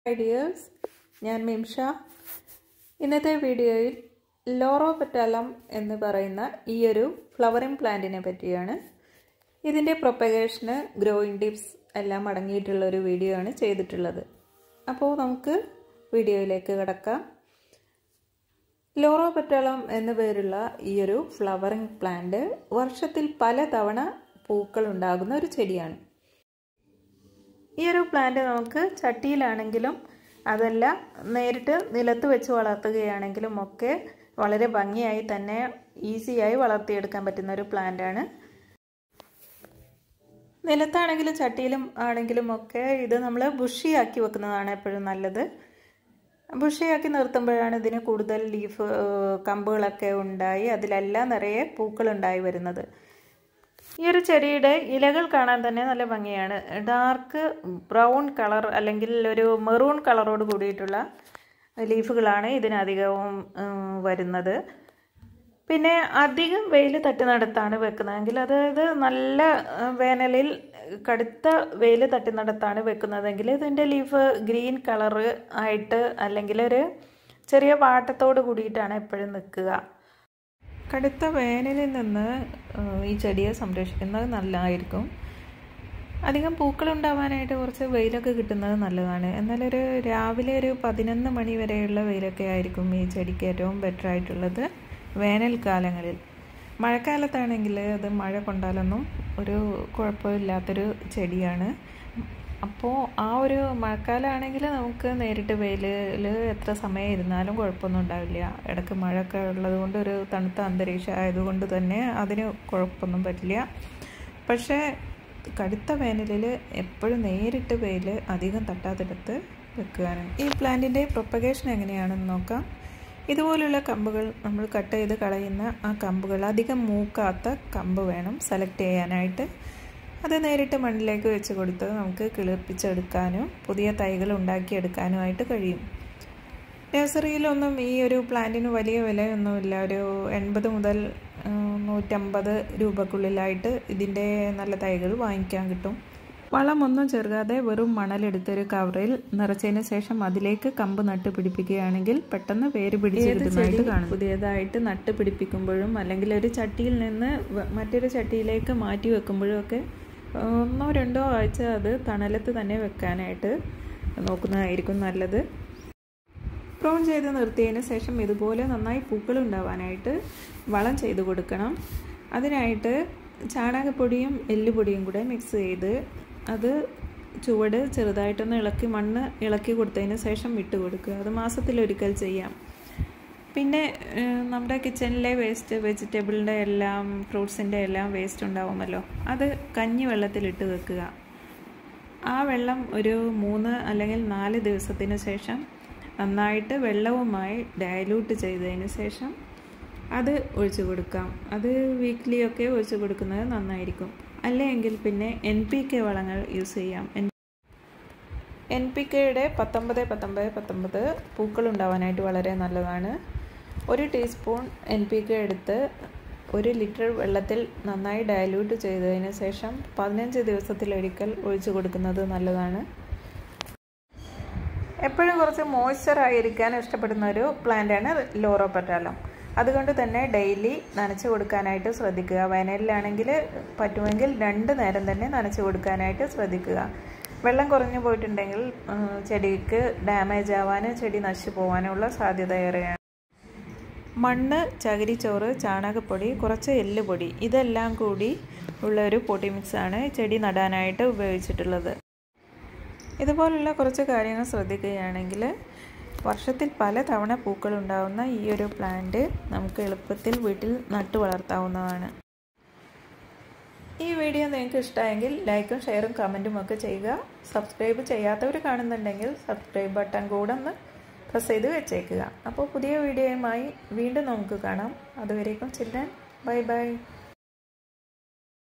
ഐഡിയേഴ്സ് ഞാൻ മിംഷ ഇന്നത്തെ വീഡിയോയിൽ ലോറോപെറ്റാലം എന്ന് പറയുന്ന ഈ ഒരു ഫ്ലവറിംഗ് പ്ലാന്റിനെ പറ്റിയാണ് ഇതിൻ്റെ പ്രൊപ്പഗേഷന് ഗ്രോയിങ് ടിപ്സ് എല്ലാം അടങ്ങിയിട്ടുള്ള ഒരു വീഡിയോ ആണ് ചെയ്തിട്ടുള്ളത് അപ്പോൾ നമുക്ക് വീഡിയോയിലേക്ക് കിടക്കാം ലോറോപെറ്റാലം എന്ന പേരുള്ള ഈ ഒരു ഫ്ലവറിംഗ് പ്ലാന്റ് വർഷത്തിൽ പല തവണ പൂക്കൾ ഉണ്ടാകുന്ന ഒരു ചെടിയാണ് ഈ ഒരു പ്ലാന്റ് നമുക്ക് ചട്ടിയിലാണെങ്കിലും അതല്ല നേരിട്ട് നിലത്ത് വെച്ച് വളർത്തുകയാണെങ്കിലും ഒക്കെ വളരെ ഭംഗിയായി തന്നെ ഈസിയായി വളർത്തിയെടുക്കാൻ പറ്റുന്ന ഒരു പ്ലാന്റാണ് നിലത്താണെങ്കിലും ചട്ടിയിലും ആണെങ്കിലും ഒക്കെ ഇത് നമ്മൾ ബുഷിയാക്കി വെക്കുന്നതാണ് എപ്പോഴും നല്ലത് ബുഷിയാക്കി നിർത്തുമ്പോഴാണ് ഇതിന് കൂടുതൽ ലീഫ് കമ്പുകളൊക്കെ ഉണ്ടായി അതിലെല്ലാം നിറയെ പൂക്കളുണ്ടായി വരുന്നത് ഈ ഒരു ചെടിയുടെ ഇലകൾ കാണാൻ തന്നെ നല്ല ഭംഗിയാണ് ഡാർക്ക് ബ്രൗൺ കളർ അല്ലെങ്കിൽ ഒരു മെറൂൺ കളറോട് കൂടിയിട്ടുള്ള ലീഫുകളാണ് ഇതിനധികവും വരുന്നത് പിന്നെ അധികം വെയിൽ തട്ടുന്നിടത്താണ് വെക്കുന്നതെങ്കിൽ അതായത് നല്ല വേനലിൽ കടുത്ത വെയിൽ തട്ടുന്നിടത്താണ് വെക്കുന്നതെങ്കിൽ ഇതിൻ്റെ ലീഫ് ഗ്രീൻ കളറ് ആയിട്ട് അല്ലെങ്കിൽ ഒരു ചെറിയ വാട്ടത്തോട് കൂടിയിട്ടാണ് എപ്പോഴും നിൽക്കുക കടുത്ത വേനലിൽ നിന്ന് ഈ ചെടിയെ സംരക്ഷിക്കുന്നത് നല്ലതായിരിക്കും അധികം പൂക്കളുണ്ടാവാനായിട്ട് കുറച്ച് വെയിലൊക്കെ കിട്ടുന്നത് നല്ലതാണ് എന്നാലൊരു രാവിലെ ഒരു പതിനൊന്ന് മണി വരെയുള്ള വെയിലൊക്കെ ആയിരിക്കും ഈ ചെടിക്ക് ഏറ്റവും ബെറ്റർ ആയിട്ടുള്ളത് വേനൽക്കാലങ്ങളിൽ മഴക്കാലത്താണെങ്കിൽ അത് മഴ കൊണ്ടാലൊന്നും ഒരു കുഴപ്പമില്ലാത്തൊരു ചെടിയാണ് അപ്പോൾ ആ ഒരു മഴക്കാലമാണെങ്കിൽ നമുക്ക് നേരിട്ട് വെയിലിൽ എത്ര സമയം ഇരുന്നാലും കുഴപ്പമൊന്നും ഉണ്ടാവില്ല ഇടയ്ക്ക് മഴയൊക്കെ ഉള്ളത് കൊണ്ട് ഒരു തണുത്ത അന്തരീക്ഷം ആയതുകൊണ്ട് തന്നെ അതിന് കുഴപ്പമൊന്നും പറ്റില്ല പക്ഷേ കടുത്ത വേനലിൽ എപ്പോഴും നേരിട്ട് വെയിൽ അധികം തട്ടാത്തിടത്ത് വെക്കുകയാണ് ഈ പ്ലാന്റിൻ്റെ പ്രൊപ്പഗേഷൻ എങ്ങനെയാണെന്ന് നോക്കാം ഇതുപോലുള്ള കമ്പുകൾ നമ്മൾ കട്ട് ചെയ്ത് കളയുന്ന ആ കമ്പുകൾ അധികം മൂക്കാത്ത കമ്പ് വേണം സെലക്ട് ചെയ്യാനായിട്ട് അത് നേരിട്ട് മണ്ണിലേക്ക് വെച്ച് കൊടുത്ത് നമുക്ക് കിളിർപ്പിച്ചെടുക്കാനും പുതിയ തൈകൾ ഉണ്ടാക്കിയെടുക്കാനുമായിട്ട് കഴിയും നഴ്സറിയിലൊന്നും ഈ ഒരു പ്ലാന്റിന് വലിയ വിലയൊന്നുമില്ല ഒരു എൺപത് മുതൽ നൂറ്റമ്പത് രൂപക്കുള്ളിലായിട്ട് ഇതിൻ്റെ നല്ല തൈകൾ വാങ്ങിക്കാൻ കിട്ടും വളമൊന്നും ചെറുകാതെ വെറും മണലെടുത്തൊരു കവറിൽ നിറച്ചതിന് ശേഷം അതിലേക്ക് കമ്പ് നട്ട് പിടിപ്പിക്കുകയാണെങ്കിൽ പെട്ടെന്ന് വേര് പിടിച്ച് കിട്ടുന്നതായിട്ട് കാണും പുതിയതായിട്ട് നട്ട് പിടിപ്പിക്കുമ്പോഴും അല്ലെങ്കിൽ ഒരു ചട്ടിയിൽ നിന്ന് മറ്റൊരു ചട്ടിയിലേക്ക് മാറ്റി വെക്കുമ്പോഴും ഒക്കെ ഒന്നോ രണ്ടോ ആഴ്ച അത് തണലത്ത് തന്നെ വെക്കാനായിട്ട് നോക്കുന്നതായിരിക്കും നല്ലത് പ്രൂൺ ചെയ്ത് നിർത്തിയതിന് ശേഷം ഇതുപോലെ നന്നായി പൂക്കൾ ഉണ്ടാവാനായിട്ട് വളം ചെയ്ത് കൊടുക്കണം അതിനായിട്ട് ചാണകപ്പൊടിയും എല്ലുപൊടിയും കൂടെ മിക്സ് ചെയ്ത് അത് ചുവട് ചെറുതായിട്ടൊന്ന് ഇളക്കി മണ്ണ് ഇളക്കി കൊടുത്തതിന് ശേഷം ഇട്ട് കൊടുക്കുക അത് മാസത്തിലൊരിക്കൽ ചെയ്യാം പിന്നെ നമ്മുടെ കിച്ചണിലെ വേസ്റ്റ് വെജിറ്റബിളിൻ്റെ എല്ലാം ഫ്രൂട്ട്സിൻ്റെ എല്ലാം വേസ്റ്റ് ഉണ്ടാവുമല്ലോ അത് കഞ്ഞി വെള്ളത്തിലിട്ട് വെക്കുക ആ വെള്ളം ഒരു മൂന്ന് അല്ലെങ്കിൽ നാല് ദിവസത്തിന് ശേഷം നന്നായിട്ട് വെള്ളവുമായി ഡയലൂട്ട് ചെയ്തതിന് ശേഷം അത് ഒഴിച്ചു കൊടുക്കാം അത് വീക്ക്ലി ഒക്കെ ഒഴിച്ചു കൊടുക്കുന്നത് നന്നായിരിക്കും അല്ലെങ്കിൽ പിന്നെ എൻ പി കെ വളങ്ങൾ യൂസ് ചെയ്യാം എൻ പി കെയുടെ പത്തൊമ്പത് പത്തൊമ്പത് പത്തൊമ്പത് പൂക്കൾ ഉണ്ടാവാനായിട്ട് വളരെ നല്ലതാണ് ഒരു ടീസ്പൂൺ എൻ പി കെ എടുത്ത് ഒരു ലിറ്റർ വെള്ളത്തിൽ നന്നായി ഡയലൂട്ട് ചെയ്തതിന് ശേഷം പതിനഞ്ച് ദിവസത്തിലൊരിക്കൽ ഒഴിച്ചു കൊടുക്കുന്നത് നല്ലതാണ് എപ്പോഴും കുറച്ച് മോയ്സ്ചർ ആയിരിക്കാൻ ഇഷ്ടപ്പെടുന്ന ഒരു പ്ലാന്റാണ് ലോറോപെറ്റാലം അതുകൊണ്ട് തന്നെ ഡെയിലി നനച്ച് കൊടുക്കാനായിട്ട് ശ്രദ്ധിക്കുക വേനലിലാണെങ്കിൽ പറ്റുമെങ്കിൽ രണ്ട് നേരം തന്നെ നനച്ച് കൊടുക്കാനായിട്ട് ശ്രദ്ധിക്കുക വെള്ളം കുറഞ്ഞു പോയിട്ടുണ്ടെങ്കിൽ ചെടിക്ക് ഡാമേജ് ആവാനും ചെടി നശിച്ചു പോകാനുള്ള സാധ്യത ഏറെയാണ് മണ്ണ് ചകിരിച്ചോറ് ചാണകപ്പൊടി കുറച്ച് എല്ലുപൊടി ഇതെല്ലാം കൂടി ഉള്ള ഒരു പൊടി മിക്സാണ് ചെടി നടാനായിട്ട് ഉപയോഗിച്ചിട്ടുള്ളത് ഇതുപോലുള്ള കുറച്ച് കാര്യങ്ങൾ ശ്രദ്ധിക്കുകയാണെങ്കിൽ വർഷത്തിൽ പല തവണ പൂക്കൾ ഉണ്ടാകുന്ന ഈ ഒരു പ്ലാന്റ് നമുക്ക് എളുപ്പത്തിൽ വീട്ടിൽ നട്ടു വളർത്താവുന്നതാണ് ഈ വീഡിയോ നിങ്ങൾക്ക് ഇഷ്ടമായെങ്കിൽ ലൈക്കും ഷെയറും കമൻറ്റും ഒക്കെ ചെയ്യുക സബ്സ്ക്രൈബ് ചെയ്യാത്തവർ കാണുന്നുണ്ടെങ്കിൽ സബ്സ്ക്രൈബ് ബട്ടൺ കൂടെ ഒന്ന് പ്രസ് ചെയ്ത് വെച്ചേക്കുക അപ്പോൾ പുതിയ വീഡിയോയുമായി വീണ്ടും നമുക്ക് കാണാം അതുവരേക്കും ചില്ലാൻ ബൈ ബൈ